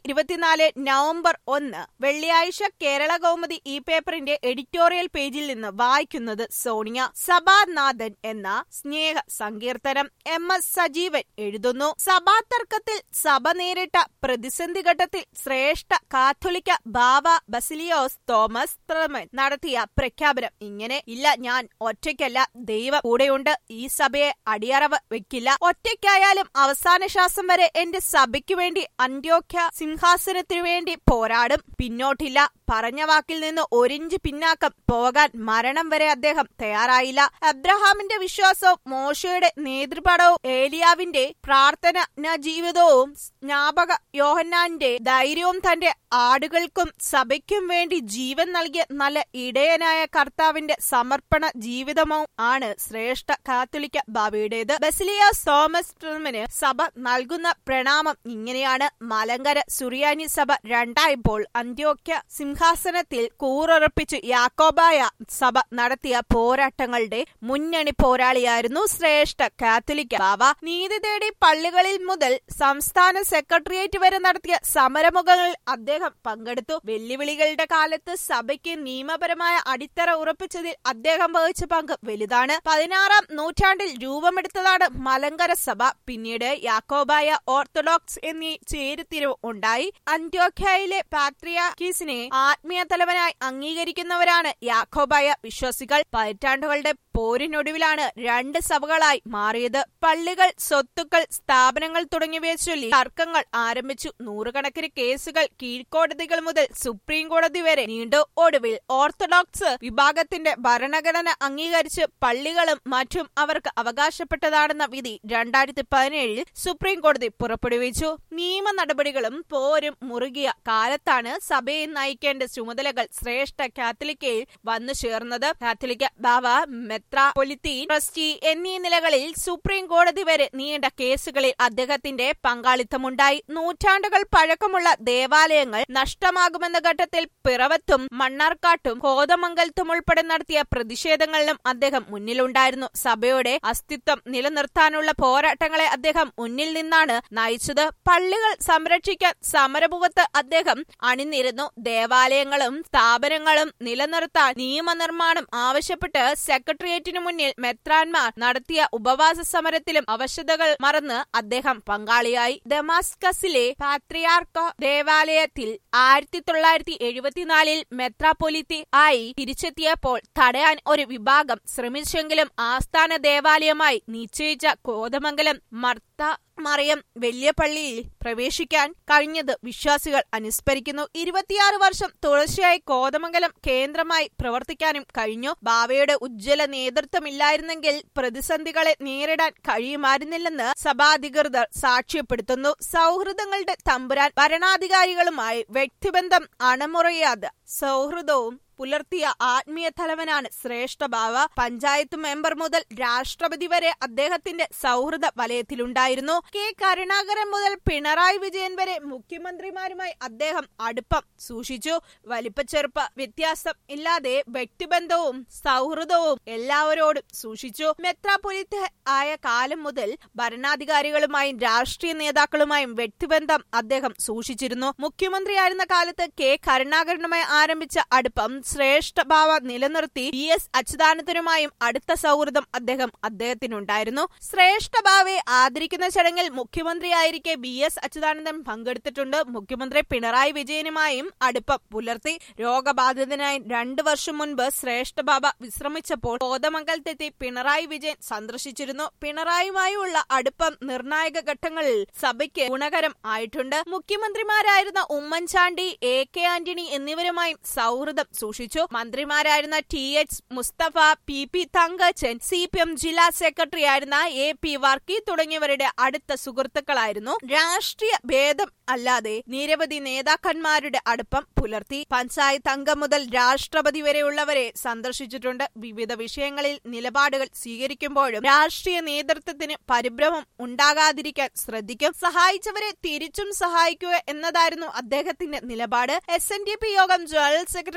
ഇരുപത്തിനാല് നവംബർ ഒന്ന് വെള്ളിയാഴ്ച കേരള കൗമുദി ഈ പേപ്പറിന്റെ എഡിറ്റോറിയൽ പേജിൽ നിന്ന് വായിക്കുന്നത് സോണിയ സഭാനാഥൻ എന്ന സ്നേഹ സങ്കീർത്തനം എം എസ് സജീവൻ എഴുതുന്നു സഭാ തർക്കത്തിൽ സഭ നേരിട്ട പ്രതിസന്ധി ഘട്ടത്തിൽ ശ്രേഷ്ഠ കാത്തോലിക്ക ബാവ ബസിലിയോസ് തോമസ് പ്രഥമൻ നടത്തിയ പ്രഖ്യാപനം ഇങ്ങനെ ഇല്ല ഞാൻ ഒറ്റയ്ക്കല്ല ദൈവം കൂടെയുണ്ട് ഈ സഭയെ അടിയറവ് വെക്കില്ല ഒറ്റയ്ക്കായാലും അവസാന ശ്വാസം വരെ എന്റെ സഭയ്ക്കു വേണ്ടി അന്ത്യോഖ്യ സിംഹാസനത്തിനു വേണ്ടി പോരാടും പിന്നോട്ടില്ല പറഞ്ഞ വാക്കിൽ നിന്ന് ഒരിഞ്ച് പിന്നാക്കം പോകാൻ മരണം വരെ അദ്ദേഹം തയ്യാറായില്ല അബ്രഹാമിന്റെ വിശ്വാസവും മോശയുടെ നേതൃപടവും ഏലിയാവിന്റെ പ്രാർത്ഥന ജീവിതവും ജ്ഞാപക യോഹന്നാന്റെ ധൈര്യവും തന്റെ ആടുകൾക്കും സഭയ്ക്കും വേണ്ടി ജീവൻ നൽകിയ നല്ല ഇടയനായ കർത്താവിന്റെ സമർപ്പണ ജീവിതവും ആണ് ശ്രേഷ്ഠ കാത്തലിക്ക ബാബയുടേത് ബസിലിയാസ് തോമസ് ട്രമിന് സഭ നൽകുന്ന പ്രണാമം ഇങ്ങനെയാണ് മലങ്കര സുറിയാനി സഭ രണ്ടായപ്പോൾ അന്ത്യോക്യ സിംഹാസനത്തിൽ കൂറുറപ്പിച്ച് യാക്കോബായ സഭ നടത്തിയ പോരാട്ടങ്ങളുടെ മുന്നണി പോരാളിയായിരുന്നു ശ്രേഷ്ഠ കാത്തലിക്ക ബാവ നീതി തേടി പള്ളികളിൽ മുതൽ സംസ്ഥാന സെക്രട്ടേറിയറ്റ് വരെ നടത്തിയ സമരമുഖങ്ങളിൽ അദ്ദേഹം പങ്കെടുത്തു വെല്ലുവിളികളുടെ കാലത്ത് സഭയ്ക്ക് നിയമപരമായ അടിത്തറ ഉറപ്പിച്ചതിൽ അദ്ദേഹം വഹിച്ച പങ്ക് വലുതാണ് പതിനാറാം നൂറ്റാണ്ടിൽ രൂപമെടുത്തതാണ് മലങ്കര സഭ പിന്നീട് യാക്കോബായ ഓർത്തഡോക്സ് എന്നീ ചേരിത്തിരിവ് ഉണ്ടായി അന്ത്യോഖ്യയിലെ പാത്രിയാക്കീസിനെ ആത്മീയ തലവനായി അംഗീകരിക്കുന്നവരാണ് യാക്കോബായ വിശ്വാസികൾ പതിറ്റാണ്ടുകളുടെ പോരിനൊടുവിലാണ് രണ്ട് സഭകളായി മാറിയത് പള്ളികൾ സ്വത്തുക്കൾ സ്ഥാപനങ്ങൾ തുടങ്ങിയവയെ ചൊല്ലി തർക്കങ്ങൾ ആരംഭിച്ചു നൂറുകണക്കിന് കേസുകൾ കീഴ്ക്കോടതികൾ മുതൽ സുപ്രീം കോടതി വരെ നീണ്ടു ഒടുവിൽ ഓർത്തഡോക്സ് വിഭാഗത്തിന്റെ ഭരണഘടന അംഗീകരിച്ച് പള്ളികളും മറ്റും അവർക്ക് അവകാശപ്പെട്ടതാണെന്ന വിധി രണ്ടായിരത്തി പതിനേഴിൽ സുപ്രീം കോടതി പുറപ്പെടുവിച്ചു നിയമ നടപടികളും പോരും മുറുകിയ കാലത്താണ് സഭയെ നയിക്കേണ്ട ചുമതലകൾ ശ്രേഷ്ഠ കാത്തലിക്കയിൽ വന്നു ചേർന്നത് കാത്തലിക്ക ബാവ മെത്രാപൊലിത്തീൻ ട്രസ്റ്റി എന്നീ നിലകളിൽ സുപ്രീം കോടതി വരെ നീണ്ട കേസുകളിൽ അദ്ദേഹത്തിന്റെ പങ്കാളിത്തമുണ്ടായി നൂറ്റാണ്ടുകൾ പഴക്കമുള്ള ദേവാലയങ്ങൾ നഷ്ടമാകുമെന്ന ഘട്ടത്തിൽ പിറവത്തും മണ്ണാർക്കാട്ടും കോതമംഗലത്തും ഉൾപ്പെടെ നടത്തിയ പ്രതിഷേധങ്ങളിലും അദ്ദേഹം മുന്നിലുണ്ടായിരുന്നു സഭയുടെ അസ്തിത്വം നിലനിർത്താനുള്ള പോരാട്ടങ്ങളെ അദ്ദേഹം മുന്നിൽ നിന്നാണ് നയിച്ചത് പള്ളികൾ സംരക്ഷിക്കാൻ സമരമുഖത്ത് അദ്ദേഹം അണിനിരുന്നു ദേവാലയങ്ങളും സ്ഥാപനങ്ങളും നിലനിർത്താൻ നിയമനിർമ്മാണം ആവശ്യപ്പെട്ട് സെക്രട്ടേറിയറ്റിനു മുന്നിൽ മെത്രാൻമാർ നടത്തിയ ഉപവാസ സമരത്തിലും അവശതകൾ മറന്ന് അദ്ദേഹം പങ്കാളിയായി ഡമാസ്കസിലെ പാത്രിയാർക്ക ദേവാലയത്തിൽ ആയിരത്തി തൊള്ളായിരത്തി എഴുപത്തിനാലിൽ മെത്രാപൊലിത്തി ആയി തിരിച്ചെത്തിയപ്പോൾ തടയാൻ ഒരു വിഭാഗം ശ്രമിച്ചെങ്കിലും ആസ്ഥാന ദേവാലയമായി നിശ്ചയിച്ച കോതമംഗലം മർത്ത മറിയം വലിയ പള്ളിയിൽ പ്രവേശിക്കാൻ കഴിഞ്ഞത് വിശ്വാസികൾ അനുസ്മരിക്കുന്നു ഇരുപത്തിയാറ് വർഷം തുടർച്ചയായി കോതമംഗലം കേന്ദ്രമായി പ്രവർത്തിക്കാനും കഴിഞ്ഞു ബാവയുടെ ഉജ്ജ്വല നേതൃത്വമില്ലായിരുന്നെങ്കിൽ പ്രതിസന്ധികളെ നേരിടാൻ കഴിയുമായിരുന്നില്ലെന്ന് സഭാധികൃതർ സാക്ഷ്യപ്പെടുത്തുന്നു സൗഹൃദങ്ങളുടെ തമ്പുരാൻ ഭരണാധികാരികളുമായി വ്യക്തിബന്ധം അണമുറയാതെ സൗഹൃദവും പുലർത്തിയ ആത്മീയ തലവനാണ് ശ്രേഷ്ഠ ബാവ പഞ്ചായത്ത് മെമ്പർ മുതൽ രാഷ്ട്രപതി വരെ അദ്ദേഹത്തിന്റെ സൗഹൃദ വലയത്തിലുണ്ടായിരുന്നു കെ കരുണാകരൻ മുതൽ പിണറായി വിജയൻ വരെ മുഖ്യമന്ത്രിമാരുമായി അദ്ദേഹം അടുപ്പം സൂക്ഷിച്ചു വലിപ്പച്ചെറുപ്പ വ്യത്യാസം ഇല്ലാതെ വ്യക്തിബന്ധവും സൗഹൃദവും എല്ലാവരോടും സൂക്ഷിച്ചു മെത്രാപൊലിത്ത ആയ കാലം മുതൽ ഭരണാധികാരികളുമായും രാഷ്ട്രീയ നേതാക്കളുമായും വ്യക്തിബന്ധം അദ്ദേഹം സൂക്ഷിച്ചിരുന്നു മുഖ്യമന്ത്രിയായിരുന്ന കാലത്ത് കെ കരുണാകരനുമായി ആരംഭിച്ച അടുപ്പം ശ്രേഷ്ഠ ഭാവ നിലനിർത്തി വി എസ് അച്യുതാനന്ദനുമായും അടുത്ത സൗഹൃദം അദ്ദേഹം അദ്ദേഹത്തിനുണ്ടായിരുന്നു ശ്രേഷ്ഠ ഭാവയെ ആദരിക്കുന്ന ചടങ്ങിൽ മുഖ്യമന്ത്രിയായിരിക്കെ ബി എസ് അച്യുതാനന്ദൻ പങ്കെടുത്തിട്ടുണ്ട് മുഖ്യമന്ത്രി പിണറായി വിജയനുമായും അടുപ്പം പുലർത്തി രോഗബാധിതനായി രണ്ടു വർഷം മുൻപ് ശ്രേഷ്ഠ ബാബ വിശ്രമിച്ചപ്പോൾ കോതമംഗലത്തെത്തി പിണറായി വിജയൻ സന്ദർശിച്ചിരുന്നു പിണറായിയുമായുള്ള അടുപ്പം നിർണായക ഘട്ടങ്ങളിൽ സഭയ്ക്ക് ഗുണകരം ആയിട്ടുണ്ട് മുഖ്യമന്ത്രിമാരായിരുന്ന ഉമ്മൻചാണ്ടി എ കെ ആന്റണി എന്നിവരുമായും സൗഹൃദം സൂക്ഷിച്ചു മന്ത്രിമാരായിരുന്ന T H Mustafa P P Thankachan C P M ജില്ലാ സെക്രട്ടറി ആയിരുന്ന എ പി വർക്കി തുടങ്ങിയവരുടെ അടുത്ത സുഹൃത്തുക്കളായിരുന്നു രാഷ്ട്രീയ ഭേദം അല്ലാതെ നിരവധി നേതാക്കന്മാരുടെ അടുപ്പം പുലർത്തി പഞ്ചായത്ത് അംഗം മുതൽ രാഷ്ട്രപതി വരെയുള്ളവരെ സന്ദർശിച്ചിട്ടുണ്ട് വിവിധ വിഷയങ്ങളിൽ നിലപാടുകൾ സ്വീകരിക്കുമ്പോഴും രാഷ്ട്രീയ നേതൃത്വത്തിന് പരിഭ്രമം ഉണ്ടാകാതിരിക്കാൻ ശ്രദ്ധിക്കും സഹായിച്ചവരെ തിരിച്ചും സഹായിക്കുക എന്നതായിരുന്നു അദ്ദേഹത്തിന്റെ നിലപാട് എസ് എൻ ഡി പി യോഗം ജനറൽ സെക്രട്ടറി വെള്ളാപ്പള്ളി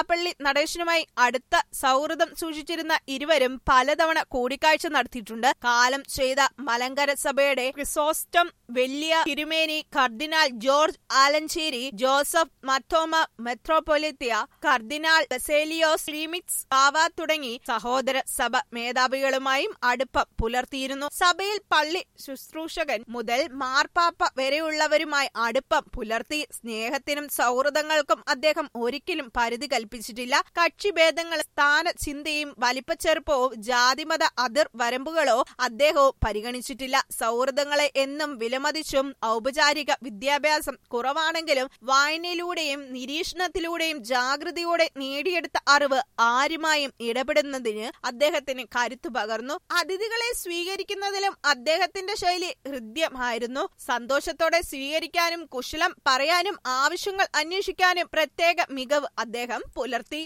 വെള്ളാപ്പള്ളി നടേശനുമായി അടുത്ത സൗഹൃദം സൂക്ഷിച്ചിരുന്ന ഇരുവരും പലതവണ കൂടിക്കാഴ്ച നടത്തിയിട്ടുണ്ട് കാലം ചെയ്ത മലങ്കര സഭയുടെ ക്രിസോസ്റ്റം വലിയ തിരുമേനി കർദിനാൾ ജോർജ് ആലഞ്ചേരി ജോസഫ് മത്തോമ മെത്രോപൊലിത്തിയ കർദിനാൾ ബസേലിയോസ് ക്ലീമിക്സ് പാവ തുടങ്ങി സഹോദര സഭ മേധാവികളുമായും അടുപ്പം പുലർത്തിയിരുന്നു സഭയിൽ പള്ളി ശുശ്രൂഷകൻ മുതൽ മാർപ്പാപ്പ വരെയുള്ളവരുമായി അടുപ്പം പുലർത്തി സ്നേഹത്തിനും സൗഹൃദങ്ങൾക്കും അദ്ദേഹം ഒരിക്കലും പരിധി കൽപ്പിച്ചിട്ടില്ല കക്ഷിഭേദങ്ങൾ സ്ഥാന ചിന്തയും വലിപ്പച്ചെറുപ്പവും ജാതിമത അതിർ വരമ്പുകളോ അദ്ദേഹവും പരിഗണിച്ചിട്ടില്ല സൗഹൃദങ്ങളെ എന്നും വിലമതിച്ചും ഔപചാരിക വിദ്യാഭ്യാസം കുറവാണെങ്കിലും വായനയിലൂടെയും നിരീക്ഷണത്തിലൂടെയും ജാഗ്രതയോടെ നേടിയെടുത്ത അറിവ് ആരുമായും ഇടപെടുന്നതിന് അദ്ദേഹത്തിന് കരുത്തു പകർന്നു അതിഥികളെ സ്വീകരിക്കുന്നതിലും അദ്ദേഹത്തിന്റെ ശൈലി ഹൃദ്യമായിരുന്നു സന്തോഷത്തോടെ സ്വീകരിക്കാനും കുശലം പറയാനും ആവശ്യങ്ങൾ അന്വേഷിക്കാനും പ്രത്യേക മികവ് അദ്ദേഹം പുലർത്തി